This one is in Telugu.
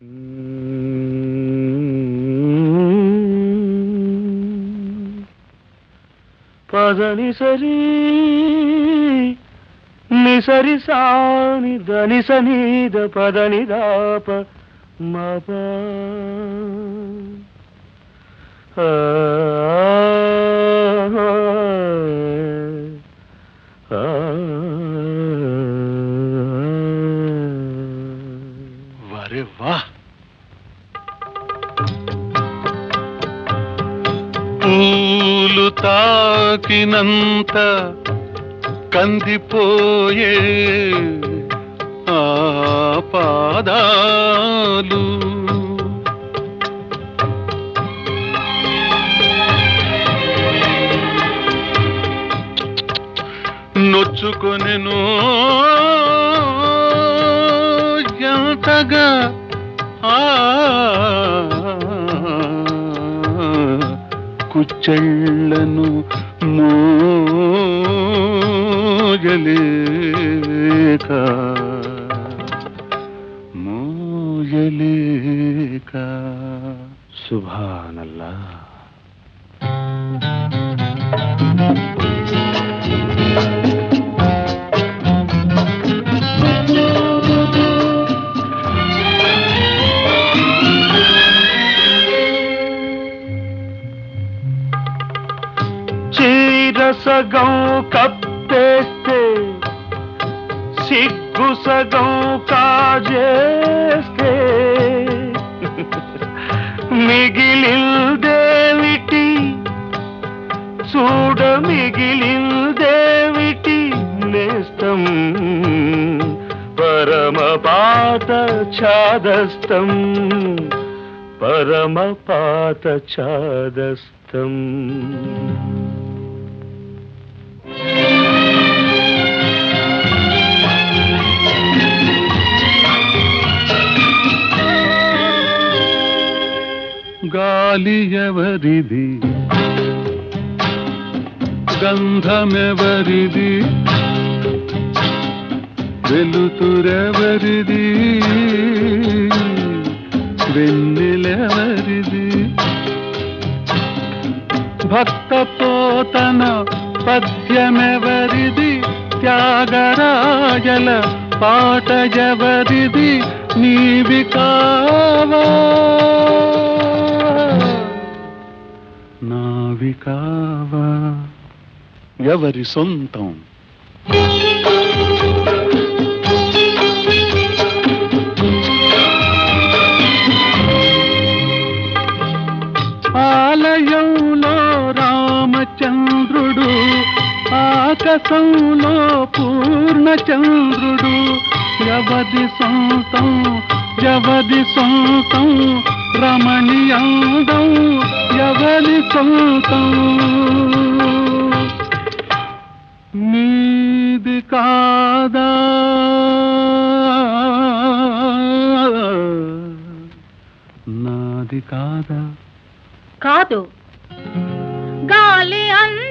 పదని సరి నిసరి సాని దని సనీద పదని దాప మప ఆ, ఆ, వరే వా పూలు తాకినంత కందిపోయే ఆ పాదాలు నొచ్చుకొనెను ఎంతగా ఆ కుచ్చళ్ళను మోయలేక మోయలేక సుభానల్లా చీర సగం కప్పేస్తే సిగ్గు సగం కాజేస్తే మిగిలిందేమిటి చూడ మిగిలిందేమిటి నేస్తం పరమ పాత ఛాదస్తం పరమ పాత ఛాదస్తం గాలి ఎవరిది గంధమెవరిది వెలుతురెవరిది వెన్నెలెవరిది భక్త పోతన పద్యమెవరిది త్యాగరాజల పాట ఎవరిది నీవి కావా నావి కావా ఎవరి సొంతం ఆలయంలో రామచంద్రుడు ఆకాశంలో పూర్ణచంద్రుడు ఎవది సొంతం ఎవది సొంతం రమణీయాందం ఎవరి సొంతం నీది కాదా నాది కాదా కాదు గాలి అన్న